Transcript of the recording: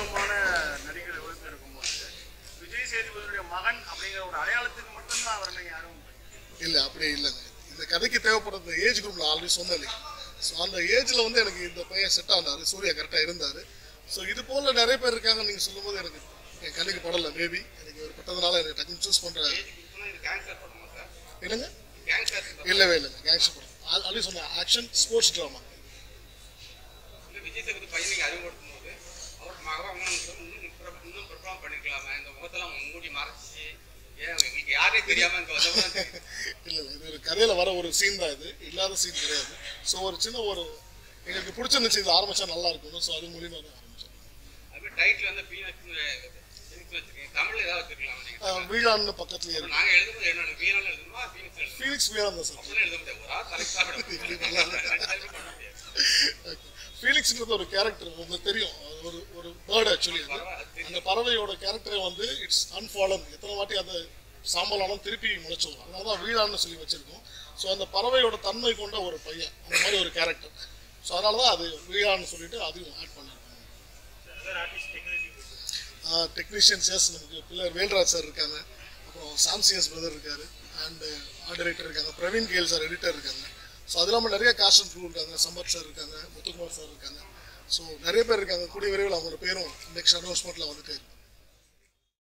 அறிமுகமான நடிகர் எவ்வளவு பேர் இருக்கும்போது விஜய் சேதுபதியுடைய மகன் அப்படிங்கிற ஒரு அடையாளத்துக்கு மட்டும்தான் அவர் நீங்க யாரும் இல்லை அப்படி இல்லைங்க இந்த கதைக்கு தேவைப்படுற ஏஜ் குரூப்ல ஆல்ரெடி சொன்னேன் இல்லைங்க ஸோ அந்த ஏஜ்ல வந்து எனக்கு இந்த பையன் செட் ஆனாரு சூர்யா கரெக்டாக இருந்தாரு ஸோ இது போல நிறைய பேர் இருக்காங்க நீங்க சொல்லும்போது எனக்கு என் கண்ணுக்கு படல மேபி எனக்கு ஒரு பட்டதுனால எனக்கு டக்குன்னு சூஸ் பண்ற என்னங்க இல்லவே இல்லைங்க கேங்ஸ்டர் படம் ஆல்ரெடி சொன்னேன் action sports drama Vijay Sethupathi பையனுக்கு அறிமுகப்படுத்தும் போது அவர் மகன் இன்னும் பிர- இன்னும் பிரபலம் பண்ணிருக்கலாமே இந்த முகத்தெல்லாம் மூடி மறைச்சு ஏன் எங்களுக்கு யாரே தெரியாம இங்க வந்தவங்க இல்லை இல்லை இது ஒரு கதையில வர ஒரு சீன் தான் இது இல்லாத சீன் கிடையாது ஸோ ஒரு சின்ன ஒரு எங்களுக்கு பிடிச்சிருந்துச்சு இது ஆரம்பிச்சா நல்லா இருக்கும் ஸோ அது மூலியமா தான் ஆரம்பிச்சோம் அதுமாதிரி டைட்டில் வந்து பீனக்ஸ் பீனக்ஸ் வச்சிருக்கீங்க தமிழ்ல ஏதாவது வச்சிருக்கலாம் நீங்க ஆஹ் வீழான்னு பக்கத்துலயே இருக்கு நாங்க எழுதும்போது என்ன வீணாலும் எழுதணுமா பீனக்ஸ் எழுதணுமா ஃபீனிக்ஸ் வீழான் தான் சார் அப்படிலாம் எழுத முடியாது ஒரு ஆள் தலைக்கு சாப்பிட முடியாது ஃபீலிக்ஸ்ன்றது ஒரு கேரக்டர் உங்களுக்கு தெரியும் அது ஒரு ஒரு பேர்ட் ஆக்சுவலி அது அந்த பறவையோட கேரக்டரே வந்து இட்ஸ் அன்ஃபாலன் எத்தனை வாட்டி அந்த சாம்பலாலும் திருப்பி முளைச்சிடும் அதனால தான் வீழான்னு சொல்லி வச்சிருக்கோம் ஸோ அந்த பறவையோட தன்மை கொண்ட ஒரு பையன் அந்த மாதிரி ஒரு கேரக்டர் ஸோ அதனால தான் அது வீழான்னு சொல்லிட்டு அதையும் ஆட் பண்ணியிருக்கோம் டெக்னீஷியன்ஸ் எஸ் நமக்கு பிள்ளர் வேல்ராஜ் சார் இருக்காங்க அப்புறம் சாம்சியஸ் பிரதர் இருக்காரு அண்ட் ஆர்ட் டைரக்டர் இருக்காங்க பிரவீன் கேல் சார் எடிட்டர் இருக்காங்க ஸோ அது இல்லாமல் நிறைய காஸ்ட் அண்ட் க்ரூ இருக்காங்க சம்பத் சார் இருக்காங்க முத்துக்குமார் சார் இருக்காங்க ஸோ நிறைய பேர் இருக்காங்க கூடிய விரைவில் அவங்களோட பேரும் நெக்ஸ்ட் அனௌன்ஸ்மெண்ட்டில் வந்துட்டு இருக்கு